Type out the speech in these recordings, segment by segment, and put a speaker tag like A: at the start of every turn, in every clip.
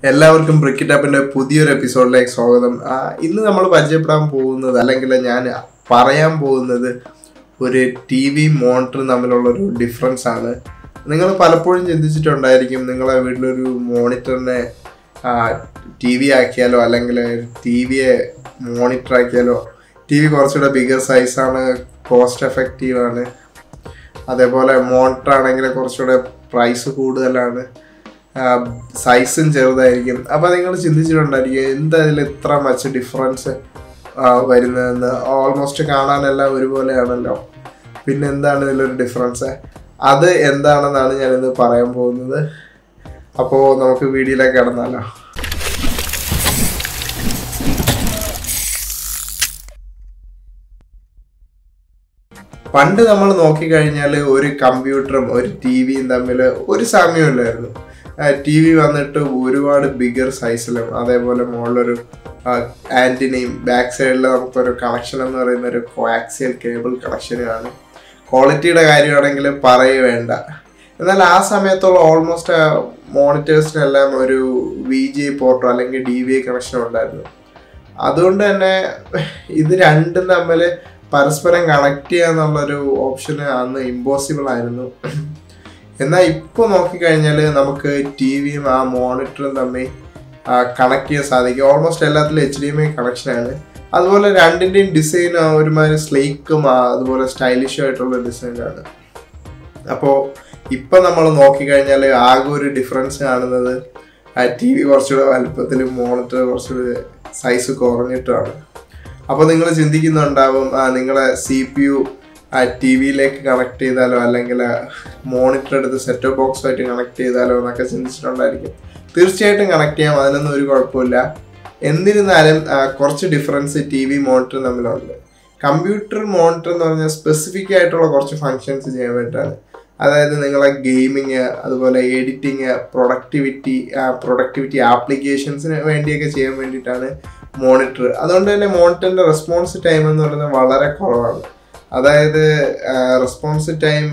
A: എല്ലാവർക്കും ബ്രിക്കിറ്റ് ആപ്പിന്റെ പുതിയൊരു എപ്പിസോഡിലേക്ക് സ്വാഗതം ആ, ഇന്ന് നമ്മൾ പരിചയപ്പെടാൻ പോകുന്നത് അല്ലെങ്കിൽ ഞാൻ പറയാൻ പോകുന്നത് ഒരു ടി വി മോണിറ്ററും തമ്മിലുള്ള ഒരു ഡിഫറൻസ് ആണ് നിങ്ങൾ പലപ്പോഴും ചിന്തിച്ചിട്ടുണ്ടായിരിക്കും നിങ്ങളെ വീട്ടിലൊരു മോണിറ്ററിനെ ടി വി ആക്കിയാലോ അല്ലെങ്കിൽ ടി വിയെ മോണിറ്റർ ആക്കിയാലോ ടി വി കുറച്ചുകൂടെ ബിഗർ സൈസാണ് കോസ്റ്റ് എഫക്റ്റീവ് ആണ് അതേപോലെ മോണിറ്റർ ആണെങ്കിൽ കുറച്ചുകൂടെ പ്രൈസ് കൂടുതലാണ് സൈസും ചെറുതായിരിക്കും അപ്പോൾ നിങ്ങൾ ചിന്തിച്ചിട്ടുണ്ടായിരിക്കും എന്താ ഇതിൽ ഇത്ര മച്ച് ഡിഫറൻസ് വരുന്നതെന്ന് ഓൾമോസ്റ്റ് കാണാനെല്ലാം ഒരുപോലെയാണല്ലോ പിന്നെ എന്താണ് ഇതിലൊരു ഡിഫറൻസ് അത് എന്താണെന്നാണ് ഞാനിന്ന് പറയാൻ പോകുന്നത് അപ്പോൾ നമുക്ക് വീഡിയോയിലേക്ക് കടന്നാലോ പണ്ട് നമ്മൾ നോക്കിക്കഴിഞ്ഞാൽ ഒരു കമ്പ്യൂട്ടറും ഒരു ടി വിയും തമ്മിൽ ഒരു സാമ്യമില്ലായിരുന്നു ടി വി വന്നിട്ട് ഒരുപാട് ബിഗർ സൈസിലും അതേപോലെ മുകളിലൊരു ആൻറ്റിനെയും ബാക്ക് സൈഡിൽ നമുക്കൊരു കണക്ഷൻ എന്ന് പറയുന്ന ഒരു കോആക്സിയൽ കേബിൾ കണക്ഷനാണ് ക്വാളിറ്റിയുടെ കാര്യമാണെങ്കിൽ പറയേ വേണ്ട എന്നാൽ ആ സമയത്തുള്ള ഓൾമോസ്റ്റ് മോണിറ്റേഴ്സിനെല്ലാം ഒരു വി ജി പോർട്ടോ അല്ലെങ്കിൽ ഡി വി ഐ കണക്ഷൻ ഉണ്ടായിരുന്നു അതുകൊണ്ട് തന്നെ ഇത് രണ്ടും തമ്മിൽ പരസ്പരം കണക്ട് ചെയ്യുക എന്നുള്ളൊരു ഓപ്ഷൻ അന്ന് ഇമ്പോസിബിൾ ആയിരുന്നു എന്നാൽ ഇപ്പോൾ നോക്കിക്കഴിഞ്ഞാൽ നമുക്ക് ടി വിയും ആ മോണിറ്ററും തമ്മിൽ കണക്ട് ചെയ്യാൻ സാധിക്കും ഓൾമോസ്റ്റ് എല്ലാത്തിലും എച്ച് ഡി എം ഐ കണക്ഷനാണ് അതുപോലെ രണ്ടിൻ്റെയും ഡിസൈൻ ഒരുമാതിരി സ്ലീക്കും അതുപോലെ സ്റ്റൈലിഷും ആയിട്ടുള്ള ഡിസൈനാണ് അപ്പോൾ ഇപ്പം നമ്മൾ നോക്കിക്കഴിഞ്ഞാൽ ആകെ ഒരു ഡിഫറൻസ് കാണുന്നത് ടി വി കുറച്ചുകൂടെ വലുപ്പത്തിലും മോണിറ്റർ കുറച്ചുകൂടെ സൈസ് കുറഞ്ഞിട്ടുമാണ് അപ്പോൾ നിങ്ങൾ ചിന്തിക്കുന്നുണ്ടാവും നിങ്ങളെ സി പി യു ടി വിയിലേക്ക് കണക്ട് ചെയ്താലോ അല്ലെങ്കിൽ മോണിറ്റർ എടുത്ത് സെറ്റ് ബോക്സുമായിട്ട് കണക്ട് ചെയ്താലോ എന്നൊക്കെ ചിന്തിച്ചിട്ടുണ്ടായിരിക്കും തീർച്ചയായിട്ടും കണക്ട് ചെയ്യാം അതിനൊന്നും ഒരു കുഴപ്പമില്ല എന്നിരുന്നാലും കുറച്ച് ഡിഫറൻസ് ടി വി മോണിറ്റർ തമ്മിലുണ്ട് കമ്പ്യൂട്ടർ മോണിറ്റർ എന്ന് പറഞ്ഞാൽ സ്പെസിഫിക് ആയിട്ടുള്ള കുറച്ച് ഫങ്ഷൻസ് ചെയ്യാൻ വേണ്ടിയിട്ടാണ് അതായത് നിങ്ങളെ ഗെയിമിങ് അതുപോലെ എഡിറ്റിങ് പ്രൊഡക്ടിവിറ്റി പ്രൊഡക്ടിവിറ്റി ആപ്ലിക്കേഷൻസിന് വേണ്ടിയൊക്കെ ചെയ്യാൻ വേണ്ടിയിട്ടാണ് മോണിറ്റർ അതുകൊണ്ട് തന്നെ മോണിറ്ററിൻ്റെ റെസ്പോൺസ് ടൈം എന്ന് പറയുന്നത് വളരെ കുറവാണ് അതായത് റെസ്പോൺസ് ടൈം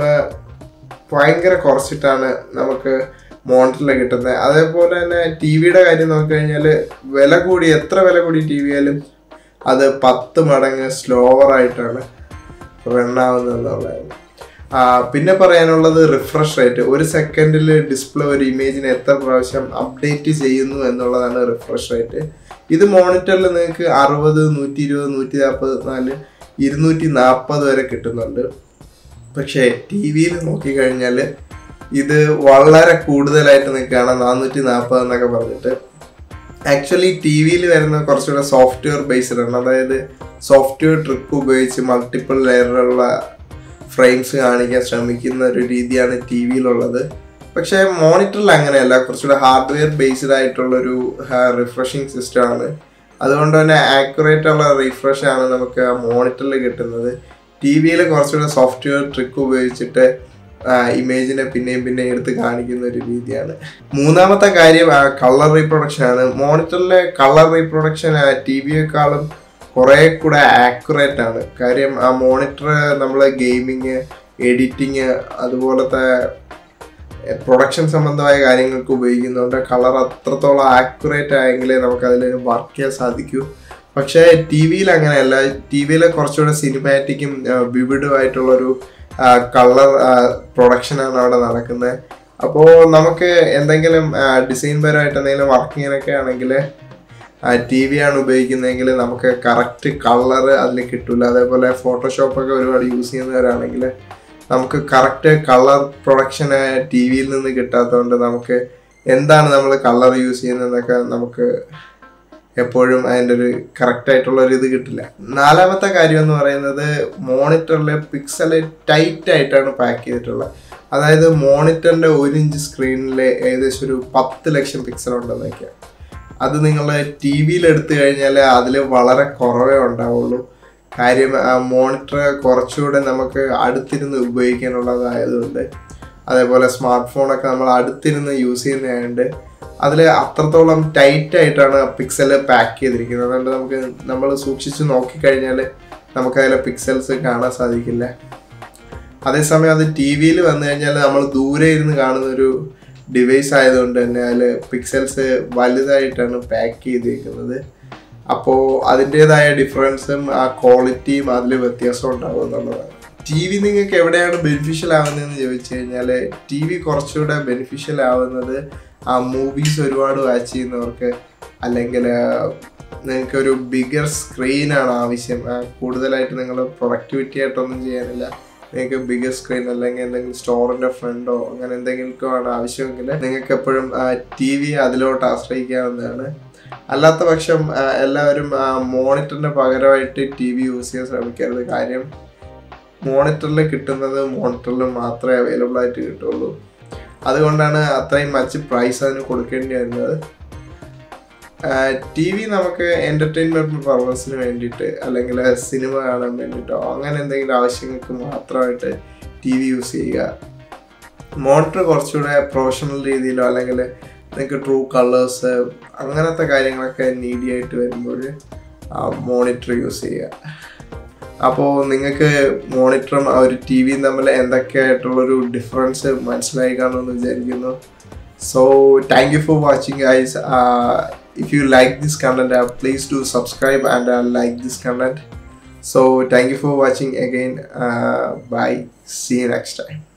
A: ഭയങ്കര കുറച്ചിട്ടാണ് നമുക്ക് മോണിറ്ററിൽ കിട്ടുന്നത് അതേപോലെ തന്നെ ടി വിയുടെ കാര്യം നോക്കിക്കഴിഞ്ഞാൽ വില കൂടി എത്ര വില കൂടി ടി വി ആയാലും അത് പത്ത് മടങ്ങ് സ്ലോവർ ആയിട്ടാണ് റൺ ആവുന്നത് എന്നുള്ളതാണ് പിന്നെ പറയാനുള്ളത് റിഫ്രഷ് റേറ്റ് ഒരു സെക്കൻഡിൽ ഡിസ്പ്ലേ ഒരു ഇമേജിനെ എത്ര പ്രാവശ്യം അപ്ഡേറ്റ് ചെയ്യുന്നു എന്നുള്ളതാണ് റിഫ്രഷ് റേറ്റ് ഇത് മോണിറ്ററിൽ നിങ്ങൾക്ക് അറുപത് നൂറ്റി ഇരുപത് നൂറ്റി നാൽപ്പത് നാല് ഇരുന്നൂറ്റി നാൽപ്പത് വരെ കിട്ടുന്നുണ്ട് പക്ഷേ ടി വിയിൽ നോക്കിക്കഴിഞ്ഞാൽ ഇത് വളരെ കൂടുതലായിട്ട് നിങ്ങൾക്ക് കാണാം നാനൂറ്റി നാൽപ്പത് എന്നൊക്കെ പറഞ്ഞിട്ട് ആക്ച്വലി ടി വിയിൽ വരുന്ന കുറച്ചുകൂടെ സോഫ്റ്റ്വെയർ ബേസ്ഡ് ആണ് അതായത് സോഫ്റ്റ്വെയർ ട്രിക്ക് ഉപയോഗിച്ച് മൾട്ടിപ്പിൾ ലെയറിലുള്ള ഫ്രെയിംസ് കാണിക്കാൻ ശ്രമിക്കുന്ന ഒരു രീതിയാണ് ടി വിയിലുള്ളത് പക്ഷേ മോണിറ്ററിൽ അങ്ങനെയല്ല കുറച്ചുകൂടെ ഹാർഡ്വെയർ ബേസ്ഡ് ആയിട്ടുള്ളൊരു റിഫ്രഷിങ് സിസ്റ്റം ആണ് അതുകൊണ്ട് തന്നെ ആക്യുറേറ്റ് ഉള്ള റിഫ്രഷ് ആണ് നമുക്ക് ആ മോണിറ്ററിൽ കിട്ടുന്നത് ടി വിയിൽ കുറച്ചുകൂടെ സോഫ്റ്റ്വെയർ ട്രിക്ക് ഉപയോഗിച്ചിട്ട് ഇമേജിനെ പിന്നെയും പിന്നെയും എടുത്ത് കാണിക്കുന്ന ഒരു രീതിയാണ് മൂന്നാമത്തെ കാര്യം കളർ റീപ്രൊഡക്ഷൻ ആണ് മോണിറ്ററിലെ കളർ റീപ്രൊഡക്ഷൻ ടി വിയേക്കാളും കുറേ കൂടെ ആക്യുറേറ്റ് ആണ് കാര്യം ആ മോണിറ്റർ നമ്മൾ ഗെയിമിങ് എഡിറ്റിങ് അതുപോലത്തെ പ്രൊഡക്ഷൻ സംബന്ധമായ കാര്യങ്ങൾക്ക് ഉപയോഗിക്കുന്നുണ്ട് കളർ അത്രത്തോളം ആക്യുറേറ്റ് ആയെങ്കിലേ നമുക്ക് അതിൽ വർക്ക് ചെയ്യാൻ സാധിക്കൂ പക്ഷേ ടി വിയിൽ അങ്ങനെയല്ല ടി വിയിൽ കുറച്ചുകൂടെ സിനിമാറ്റിക്കും വിവിഡുമായിട്ടുള്ളൊരു കളർ പ്രൊഡക്ഷനാണ് അവിടെ നടക്കുന്നത് അപ്പോൾ നമുക്ക് എന്തെങ്കിലും ഡിസൈൻ പരമായിട്ട് എന്തെങ്കിലും വർക്ക് ചെയ്യാനൊക്കെ ആണെങ്കിൽ ടി വി ആണ് ഉപയോഗിക്കുന്നതെങ്കിൽ നമുക്ക് കറക്റ്റ് കളർ അതിൽ കിട്ടില്ല അതേപോലെ ഫോട്ടോഷോപ്പൊക്കെ ഒരുപാട് യൂസ് ചെയ്യുന്നവരാണെങ്കിൽ നമുക്ക് കറക്റ്റ് കളർ പ്രൊഡക്ഷൻ ടി വിയിൽ നിന്ന് കിട്ടാത്തതുകൊണ്ട് നമുക്ക് എന്താണ് നമ്മൾ കളർ യൂസ് ചെയ്യുന്നതെന്നൊക്കെ നമുക്ക് എപ്പോഴും അതിൻ്റെ ഒരു കറക്റ്റ് ആയിട്ടുള്ള ഒരു ഇത് കിട്ടില്ല നാലാമത്തെ കാര്യം എന്ന് പറയുന്നത് മോണിറ്ററിൽ പിക്സൽ ടൈറ്റ് ആയിട്ടാണ് പാക്ക് ചെയ്തിട്ടുള്ളത് അതായത് മോണിറ്ററിൻ്റെ ഒരു ഇഞ്ച് സ്ക്രീനിൽ ഏകദേശം ഒരു പത്ത് ലക്ഷം പിക്സൽ ഉണ്ടെന്ന് വയ്ക്കാം അത് നിങ്ങൾ ടി വിയിൽ എടുത്തു കഴിഞ്ഞാൽ അതിൽ വളരെ കുറവേ ഉണ്ടാവുള്ളൂ കാര്യം മോണിറ്റർ കുറച്ചുകൂടെ നമുക്ക് അടുത്തിരുന്ന് ഉപയോഗിക്കാനുള്ളതായതുകൊണ്ട് അതേപോലെ സ്മാർട്ട് ഫോണൊക്കെ നമ്മൾ അടുത്തിരുന്ന് യൂസ് ചെയ്യുന്നതായതുകൊണ്ട് അതിൽ അത്രത്തോളം ടൈറ്റ് ആയിട്ടാണ് പിക്സൽ പാക്ക് ചെയ്തിരിക്കുന്നത് അതുകൊണ്ട് നമുക്ക് നമ്മൾ സൂക്ഷിച്ച് നോക്കിക്കഴിഞ്ഞാൽ നമുക്കതിലെ പിക്സൽസ് കാണാൻ സാധിക്കില്ല അതേസമയം അത് ടി വിയിൽ വന്നു കഴിഞ്ഞാൽ നമ്മൾ ദൂരെ ഇരുന്ന് കാണുന്ന ഒരു ഡിവൈസ് ആയതുകൊണ്ട് തന്നെ അതിൽ പിക്സൽസ് വലുതായിട്ടാണ് പാക്ക് ചെയ്തേക്കുന്നത് അപ്പോൾ അതിൻ്റെതായ ഡിഫറൻസും ആ ക്വാളിറ്റിയും അതിൽ വ്യത്യാസം ഉണ്ടാവും എന്നുള്ളതാണ് ടി വി നിങ്ങൾക്ക് എവിടെയാണ് ബെനിഫിഷ്യൽ ആവുന്നതെന്ന് ചോദിച്ചു കഴിഞ്ഞാൽ ടി വി കുറച്ചുകൂടെ ബെനിഫിഷ്യൽ ആവുന്നത് ആ മൂവീസ് ഒരുപാട് വാച്ച് ചെയ്യുന്നവർക്ക് അല്ലെങ്കിൽ നിങ്ങൾക്ക് ഒരു ബിഗർ സ്ക്രീനാണ് ആവശ്യം ആ, കൂടുതലായിട്ട് നിങ്ങൾ പ്രൊഡക്ടിവിറ്റി ആയിട്ടൊന്നും ചെയ്യാനില്ല നിങ്ങൾക്ക് ബിഗർ സ്ക്രീൻ അല്ലെങ്കിൽ എന്തെങ്കിലും സ്റ്റോറിന്റെ ഫ്രണ്ടോ അങ്ങനെ എന്തെങ്കിലും ആണ് ആവശ്യമെങ്കിൽ നിങ്ങൾക്ക് എപ്പോഴും ടി വി അതിലോട്ട് ആശ്രയിക്കാവുന്നതാണ് അല്ലാത്ത പക്ഷം ആ, എല്ലാവരും മോണിറ്ററിന് പകരമായിട്ട് ടി വി യൂസ് ചെയ്യാൻ ശ്രമിക്കരുത് കാര്യം മോണിറ്ററിൽ കിട്ടുന്നത് മോണിറ്ററിൽ മാത്രമേ അവൈലബിൾ ആയിട്ട് കിട്ടുള്ളൂ അതുകൊണ്ടാണ് അത്രയും മച്ച് പ്രൈസ് അതിന് കൊടുക്കേണ്ടി വരുന്നത് ടി വി നമുക്ക് എൻ്റർടൈൻമെൻറ്റ് പർപ്പസിന് വേണ്ടിയിട്ട് അല്ലെങ്കിൽ സിനിമ കാണാൻ വേണ്ടിയിട്ടോ അങ്ങനെ എന്തെങ്കിലും ആവശ്യങ്ങൾക്ക് മാത്രമായിട്ട് ടി വി യൂസ് ചെയ്യുക മോണിറ്റർ കുറച്ചുകൂടെ പ്രൊഫഷണൽ രീതിയിലോ അല്ലെങ്കിൽ നിങ്ങൾക്ക് ട്രൂ കളേഴ്സ് അങ്ങനത്തെ കാര്യങ്ങളൊക്കെ നീഡി ആയിട്ട് വരുമ്പോൾ മോണിറ്റർ യൂസ് ചെയ്യുക അപ്പോൾ നിങ്ങൾക്ക് മോണിറ്ററും ആ ഒരു ടി വിയും തമ്മിൽ എന്തൊക്കെയായിട്ടുള്ളൊരു ഡിഫറൻസ് മനസ്സിലായി കാണുമെന്ന് വിചാരിക്കുന്നു so thank you for watching guys if you like this content uh, please do subscribe and uh, like this content so thank you for watching again uh, bye see you next time